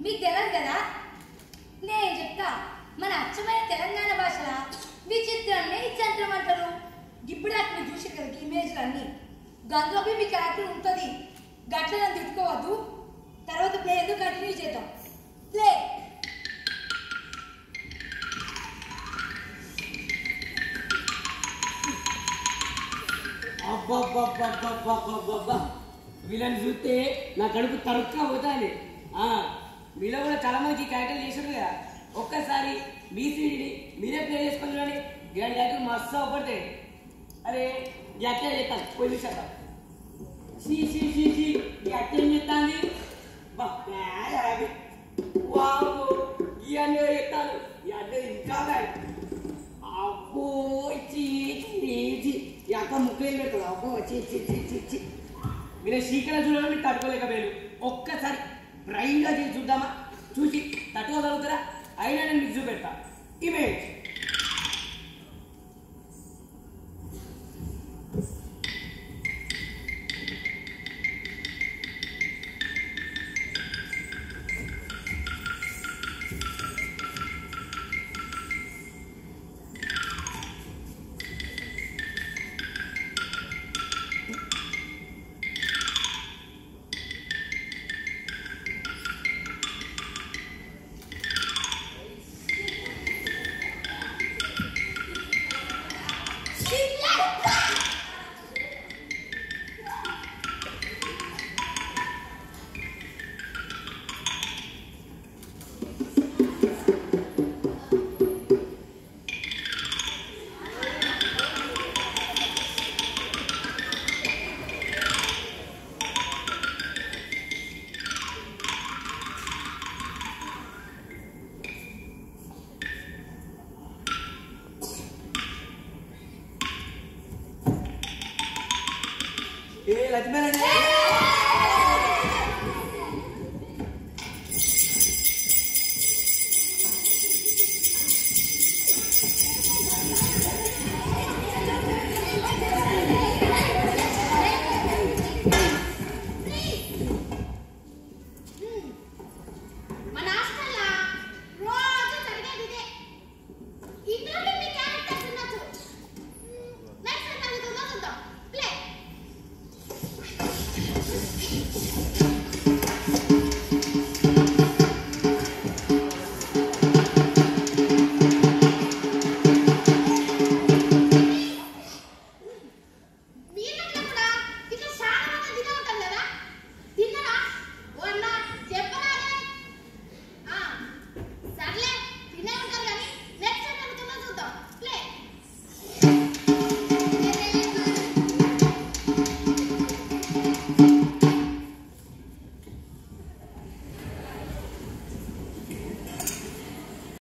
మీకు తెలియదు కదా నేను చెప్తా మన అచ్చమైన తెలంగాణ భాషల విచిత్రాన్ని ఇచ్చంత్రం అంటారు ఇప్పుడు అక్కడ మీరు చూసారు కదా ఇమేజ్లు అన్నీ గందులోకి మీ క్యారెక్టర్ ఉంటుంది గట్ల నన్ను తిట్టుకోవద్దు తర్వాత ప్లే ఎందుకు కంటిన్యూ చేద్దాం ప్లే అబ్బబ్బబ్బబ్బబ్బబ్బబ్బబ్బా వీళ్ళని చూస్తే నా కడుపు తరుక్కా పోతాది ఆ, మీలో కూడా చాలా మంది క్యారెక్టర్ చేసారు కదా ఒక్కసారి మీ సీడీని మీరే ప్లే చేసుకొని చూడండి ఇలాంటి క్యారెక్టర్ మస్తు అవపడతాయి అరే ఈ అట్టే చేస్తాను పోయి చూసేద్దాం షీ షీ షీ షీ ఈ అట్ట ఏం చెప్తాంది బా, బ్యాడ్ హ్యాబిట్. వామ్మో, ఈ అన్న చెప్తాను ఈ అన్న ఇంకా బ్యాడ్. అబ్బో చీ చీ చీ ఈ అక్క ముక్కలేం పెడతాడు అబ్బో చీ చీ చీ చీ చీ మీరు శీకర చూడడం మీరు తట్టుకోలేకపోయారు ఒక్కసారి బ్రైట్గా చేసి చూద్దామా చూసి తట్టుకోగలుగుతారా అయినా నేను మీకు చూపెడతా ఇమేజ్ ఏ లక్ష్మణ